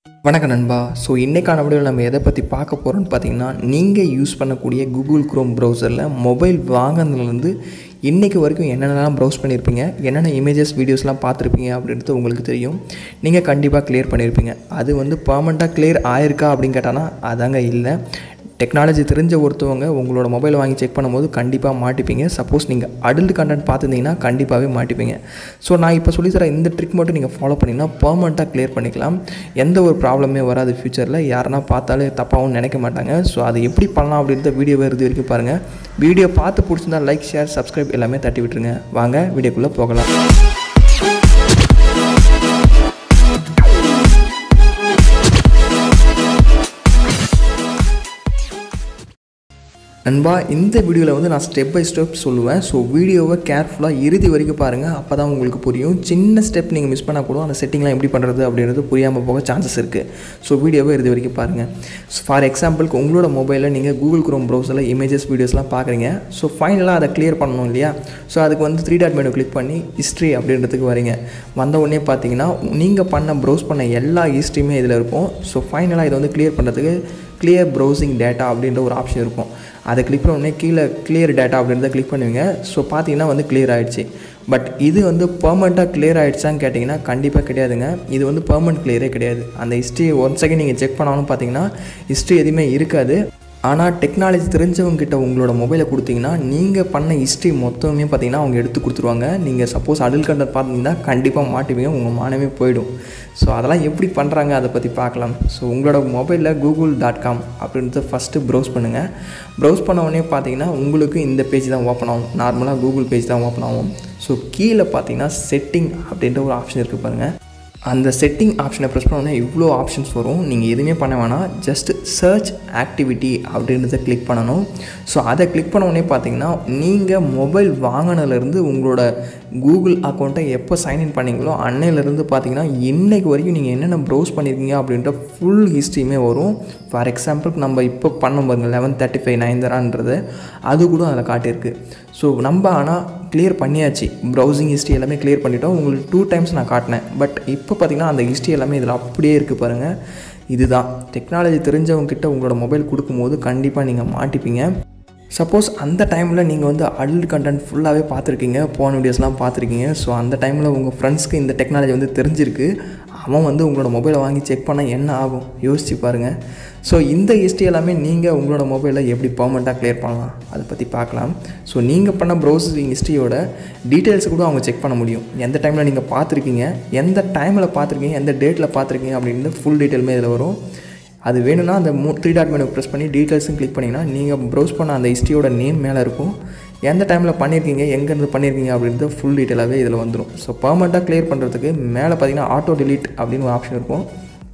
வணக்கம் நண்பா ஸோ இன்றைக்கான வீடியோவில் நம்ம எதை பற்றி பார்க்க போகிறோம்னு பார்த்தீங்கன்னா நீங்கள் யூஸ் பண்ணக்கூடிய கூகுள் க்ரோம் ப்ரௌசரில் மொபைல் வாங்கினதுலேருந்து இன்றைக்கு வரைக்கும் என்னென்னலாம் ப்ரௌஸ் பண்ணியிருப்பீங்க என்னென்ன இமேஜஸ் வீடியோஸ்லாம் பார்த்துருப்பீங்க அப்படின்றது உங்களுக்கு தெரியும் நீங்கள் கண்டிப்பாக கிளியர் பண்ணியிருப்பீங்க அது வந்து பர்மனெண்ட்டாக கிளியர் ஆயிருக்கா அப்படின்னு கேட்டானா அதாங்க இல்லை டெக்னாலஜி தெரிஞ்ச ஒருத்தவங்க உங்களோட மொபைல் வாங்கி செக் பண்ணும்போது கண்டிப்பாக மாட்டிப்பீங்க சப்போஸ் நீங்கள் அடல்ட் கண்டென்ட் பார்த்துருந்தீங்கன்னா கண்டிப்பாகவே மாட்டிப்பீங்க ஸோ நான் இப்போ சொல்லித்தர இந்த ட்ரிக் மட்டும் நீங்கள் ஃபாலோ பண்ணிங்கன்னா பர்மனெண்ட்டாக கிளியர் பண்ணிக்கலாம் எந்த ஒரு ப்ராப்ளமே வராது ஃப்யூச்சரில் யாருன்னா பார்த்தாலே தப்பாகவும் நினைக்க மாட்டாங்க ஸோ அதை எப்படி பண்ணலாம் அப்படின்றத வீடியோ இறுதி வரைக்கும் பாருங்கள் வீடியோ பார்த்து பிடிச்சிருந்தா லைக் ஷேர் சப்ஸ்கிரைப் எல்லாமே தட்டி விட்டுருங்க வாங்க வீடியோக்குள்ளே போகலாம் நண்பா இந்த வீடியோவில் வந்து நான் ஸ்டெப் பை ஸ்டெப் சொல்லுவேன் ஸோ வீடியோவை கேர்ஃபுல்லாக இறுதி வரைக்கும் பாருங்கள் அப்போ தான் உங்களுக்கு புரியும் சின்ன ஸ்டெப் நீங்கள் மிஸ் பண்ணால் கூட அந்த செட்டிங்லாம் எப்படி பண்ணுறது அப்படின்றது புரியாமல் போக சான்சஸ் இருக்குது ஸோ வீடியோவை இறுதி வரைக்கும் பாருங்கள் ஃபார் எக்ஸாம்பிளுக்கு உங்களோட மொபைலில் நீங்கள் கூகுள் குரோம் ப்ரௌசரில் இமேஜஸ் வீடியோஸ்லாம் பார்க்குறீங்க ஸோ ஃபைனலாக அதை கிளியர் பண்ணணும் இல்லையா ஸோ அதுக்கு வந்து த்ரீ டாட் மெனு கிளிக் பண்ணி ஹிஸ்ட்ரி அப்படின்றதுக்கு வரீங்க வந்த உடனே பார்த்தீங்கன்னா நீங்கள் பண்ண ப்ரௌஸ் பண்ண எல்லா ஹிஸ்ட்ரியுமே இதில் இருக்கும் ஸோ ஃபைனலாக இதை வந்து கிளியர் பண்ணுறதுக்கு கிளியர் ப்ரௌசிங் டேட்டா அப்படின்ற ஒரு ஆப்ஷன் இருக்கும் அதை கிளிக் பண்ண உடனே கீழே கிளியர் டேட்டா அப்படின்றத கிளிக் பண்ணுவீங்க ஸோ பார்த்தீங்கன்னா வந்து கிளியர் ஆகிடுச்சு பட் இது வந்து பெர்மனெண்ட்டாக கிளியர் ஆகிடுச்சான்னு கேட்டிங்கன்னா கண்டிப்பாக கிடையாதுங்க இது வந்து பெர்மனெண்ட் கிளியரே கிடையாது அந்த ஹிஸ்ட்ரி ஒன் செகண்ட் நீங்கள் செக் பண்ணாலும் பார்த்தீங்கன்னா ஹிஸ்ட்ரி எதுவுமே இருக்காது ஆனால் டெக்னாலஜி தெரிஞ்சவங்ககிட்ட உங்களோட மொபைலை கொடுத்தீங்கன்னா நீங்கள் பண்ண ஹிஸ்ட்ரி மொத்தமே பார்த்தீங்கன்னா அவங்க எடுத்து கொடுத்துருவாங்க நீங்கள் சப்போஸ் அடல் கண்டர் பார்த்தீங்கன்னா கண்டிப்பாக மாட்டுவீங்க உங்கள் மானமே போயிடும் ஸோ அதெல்லாம் எப்படி பண்ணுறாங்க அதை பற்றி பார்க்கலாம் ஸோ உங்களோட மொபைலில் கூகுள் டாட் காம் அப்படின்றத ஃபஸ்ட்டு ப்ரௌஸ் பண்ணுங்கள் ப்ரௌஸ் பண்ண உடனே பார்த்தீங்கன்னா உங்களுக்கு இந்த பேஜ் தான் ஓப்பன் ஆகும் நார்மலாக கூகுள் பேஜ் தான் ஓப்பன் ஆகும் ஸோ கீழே பார்த்தீங்கன்னா செட்டிங் அப்படின்ற ஒரு ஆப்ஷன் இருக்குது பாருங்கள் அந்த செட்டிங் ஆப்ஷனை ப்ரெஸ் பண்ணோன்னே இவ்வளோ ஆப்ஷன்ஸ் வரும் நீங்கள் எதுவுமே பண்ண வேணாம் ஜஸ்ட் சர்ச் ஆக்டிவிட்டி அப்படின்றத கிளிக் பண்ணணும் ஸோ அதை கிளிக் பண்ண உடனே பார்த்தீங்கன்னா நீங்கள் மொபைல் வாங்கினதுலேருந்து உங்களோட கூகுள் அக்கௌண்ட்டை எப்போ சைன்இன் பண்ணீங்களோ அன்னையிலேருந்து பார்த்தீங்கன்னா இன்றைக்கு வரைக்கும் நீங்கள் என்னென்ன ப்ரௌஸ் பண்ணியிருக்கீங்க அப்படின்ற ஃபுல் ஹிஸ்ட்ரியுமே வரும் ஃபார் எக்ஸாம்பிளுக்கு நம்ம இப்போ பண்ண பாருங்க லெவன் தேர்ட்டி ஃபைவ் நைன்தரான்றது அது கூட அதில் காட்டியிருக்கு ஸோ நம்ம ஆனால் கிளியர் பண்ணியாச்சு ப்ரௌசிங் ஹிஸ்ட்ரி எல்லாமே கிளியர் பண்ணிட்டோம் உங்களுக்கு டூ டைம்ஸ் நான் காட்டினேன் பட் இப்போ பார்த்தீங்கன்னா அந்த ஹிஸ்ட்ரி எல்லாமே இதில் அப்படியே இருக்குது பாருங்கள் இதுதான் டெக்னாலஜி தெரிஞ்சவங்க கிட்ட உங்களோட மொபைல் கொடுக்கும்போது கண்டிப்பாக நீங்கள் மாட்டிப்பீங்க சப்போஸ் அந்த டைமில் நீங்கள் வந்து அடல்ட் கண்டென்ட் ஃபுல்லாகவே பார்த்துருக்கீங்க போன வீடியோஸ்லாம் பார்த்துருக்கீங்க ஸோ அந்த டைமில் உங்கள் ஃப்ரெண்ட்ஸ்க்கு இந்த டெக்னாலஜி வந்து தெரிஞ்சிருக்கு அவன் வந்து உங்களோட மொபைலை வாங்கி செக் பண்ணால் என்ன ஆகும் யோசிச்சு பாருங்கள் ஸோ இந்த ஹிஸ்ட்ரி எல்லாமே நீங்கள் உங்களோட மொபைலில் எப்படி பர்மனெண்ட்டாக க்ளியர் பண்ணலாம் அதை பற்றி பார்க்கலாம் ஸோ நீங்கள் பண்ண ப்ரௌசிங் ஹிஸ்ட்ரியோட டீட்டெயில்ஸ் கூட அவங்க செக் பண்ண முடியும் எந்த டைமில் நீங்கள் பார்த்துருக்கீங்க எந்த டைமில் பார்த்துருக்கீங்க எந்த டேட்டில் பார்த்துருக்கீங்க அப்படின்னு ஃபுல் டீட்டெயிலுமே இதில் வரும் அது வேணும்னா அந்த மூ த்ரீ டாட் மெனு ப்ரெஸ் பண்ணி டீட்டெயில்ஸும் கிளிக் பண்ணிங்கன்னா நீங்கள் ப்ரௌஸ் பண்ண அந்த ஹிஸ்ட்ரியோட நேம் மேலே இருக்கும் எந்த டைமில் பண்ணியிருக்கீங்க எங்கேருந்து பண்ணியிருக்கீங்க அப்படின்றது ஃபுல் டீட்டெயிலாகவே இதில் வந்துடும் ஸோ பர்மனெண்ட்டாக க்ளியர் பண்ணுறதுக்கு மேலே பார்த்தீங்கன்னா ஆட்டோ டிலீட் அப்படின்னு ஒரு ஆப்ஷன் இருக்கும்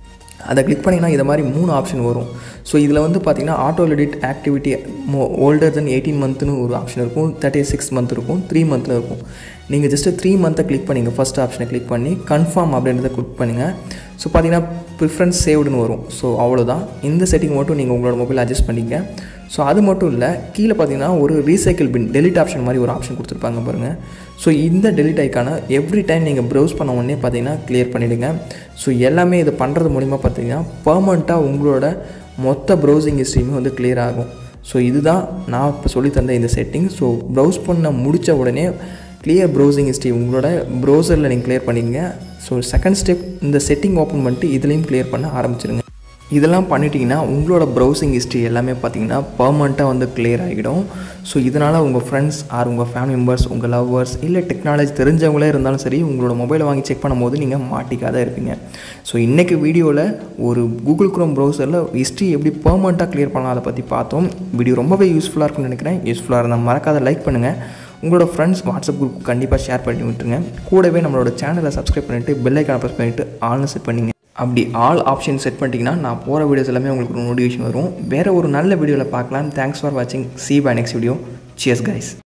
அதை கிளிக் பண்ணிங்கன்னா இதை மாதிரி மூணு ஆப்ஷன் வரும் ஸோ இதில் வந்து பார்த்தீங்கன்னா auto edit activity more older than eighteen மந்த்னு ஒரு ஆப்ஷன் இருக்கும் தேர்ட்டி சிக்ஸ் மந்த் இருக்கும் த்ரீ மந்த்தில் இருக்கும் நீங்கள் ஜஸ்ட்டு த்ரீ மந்த்தை கிளிக் பண்ணிங்க ஃபஸ்ட் ஆப்ஷனை கிளிக் பண்ணி கன்ஃபார்ம் அப்படின்றத கிளிக் பண்ணுங்கள் ஸோ பார்த்தீங்கன்னா ப்ரிஃபரன்ஸ் சேவ்டுன்னு வரும் ஸோ அவ்வளோதான் இந்த செட்டிங் மட்டும் நீங்கள் உங்களோட மொபைல் அட்ஜஸ்ட் பண்ணிக்க ஸோ அது மட்டும் இல்லை கீழே பார்த்தீங்கன்னா ஒரு ரீசைக்கிள் பின் டெலிட் ஆப்ஷன் மாதிரி ஒரு ஆப்ஷன் கொடுத்துருப்பாங்க பாருங்கள் ஸோ இந்த டெலிட் ஐக்கான எவ்ரி டைம் நீங்கள் ப்ரௌஸ் பண்ண உடனே பார்த்தீங்கன்னா கிளியர் பண்ணிவிடுங்க ஸோ எல்லாமே இது பண்ணுறது மூலிமா பார்த்தீங்கன்னா பர்மனெண்ட்டாக உங்களோட மொத்த ப்ரௌசிங் ஹிஸ்ட்ரியுமே வந்து கிளியர் ஆகும் ஸோ இதுதான் நான் இப்போ சொல்லி தந்த இந்த செட்டிங் ஸோ ப்ரௌஸ் பண்ண முடித்த உடனே கிளியர் ப்ரௌசிங் ஹிஸ்ட்ரி உங்களோட ப்ரௌசரில் நீங்கள் கிளியர் பண்ணிங்க ஸோ செகண்ட் ஸ்டெப் இந்த செட்டிங் ஓப்பன் பண்ணிட்டு இதுலேயும் கிளியர் பண்ண ஆரம்பிச்சிருங்க இதெல்லாம் பண்ணிட்டீங்கன்னா உங்களோட ப்ரௌசிங் ஹிஸ்ட்ரி எல்லாமே பார்த்தீங்கன்னா பர்மனெண்ட்டாக வந்து கிளியர் ஆகிடும் ஸோ இதனால் உங்கள் ஃப்ரெண்ட்ஸ் ஆர் உங்கள் ஃபேமிலி மெம்பர்ஸ் உங்கள் லவ்வர்ஸ் இல்லை டெக்னாலஜி தெரிஞ்சவங்களே இருந்தாலும் சரி உங்களோட மொபைலை வாங்கி செக் பண்ணும்போது நீங்கள் மாட்டிக்காத இருப்பீங்க ஸோ இன்றைக்கி வீடியோவில் ஒரு கூகுள் க்ரோம் ப்ரௌசரில் ஹிஸ்ட்ரி எப்படி பர்மனெண்ட்டாக கிளியர் பண்ணலாம் அதை பற்றி பார்த்தோம் வீடியோ ரொம்பவே யூஸ்ஃபுல்லாக இருக்கும்னு நினைக்கிறேன் யூஸ்ஃபுல்லாக இருந்தால் மறக்காத லைக் பண்ணுங்கள் உங்களோட ஃப்ரெண்ட்ஸ் வாட்ஸ்அப் குரூப் கண்டிப்பாக ஷேர் பண்ணி விட்டுருங்க கூடவே நம்மளோட சேனலை சப்ஸ்கிரைப் பண்ணிவிட்டு பெல்லைக்கான ப்ரெஸ் பண்ணிவிட்டு ஆல்னு செட் பண்ணிங்க அப்படி ஆல் ஆப்ஷன் செட் பண்ணிட்டீங்கன்னா நான் போகிற வீடியோஸ் எல்லாமே உங்களுக்கு நோட்டிஃபிகேஷன் வரும் வேறு ஒரு நல்ல வீடியோவில் பார்க்கலாம் தேங்க்ஸ் ஃபார் வாட்சிங் see bye next video cheers guys